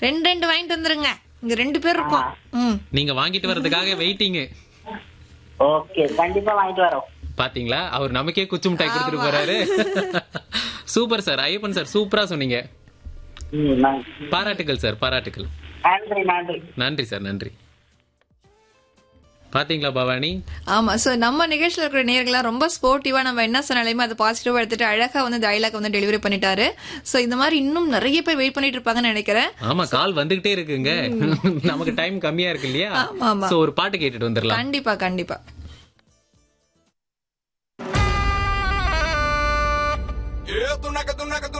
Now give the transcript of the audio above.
ரெண்டு ரெண்டு வாங்கிட்டு வந்துருங்க இங்க ரெண்டு பேர் இருக்கோம் ம் நீங்க வாங்கிட்டு வர்றதுக்காக வெயிட்டிங் ஓகே கண்டிப்பா வாங்கிட்டு வரோம் பாத்தீங்களா அவர் நமக்கே குச்சி மிட்டாய் கொடுத்துட்டு போறாரு சூப்பர் சார் ஐயப்பன் சார் சூப்பரா சொன்னீங்க ம், நன்றி. பாராட்டுகள் சார் பாராட்டுகள் நன்றி நன்றி நன்றி சார் நன்றி பாத்தீங்களா பவானி ஆமா சோ நம்ம நிகழ்ச்சியில இருக்கிற நேர்கள்லாம் ரொம்ப ஸ்போர்ட்டிவா நம்ம என்ன சொன்னாலுமே அது பாசிட்டிவா எடுத்துட்டு அழகா வந்து டைலாக் வந்து டெலிவரி பண்ணிட்டாரு சோ இந்த மாதிரி இன்னும் நிறைய பேர் வெயிட் பண்ணிட்டு இருப்பாங்கன்னு நினைக்கிறேன் ஆமா கால் வந்துகிட்டே இருக்குங்க நமக்கு டைம் கம்மியா இருக்கு இல்லையா ஆமா, ஆமா. சோ ஒரு பாட்டு கேட்டுட்டு வந்துடலாம் கண்டிப்பா கண்டிப்பா Yeah, tú naca, tú naca, tú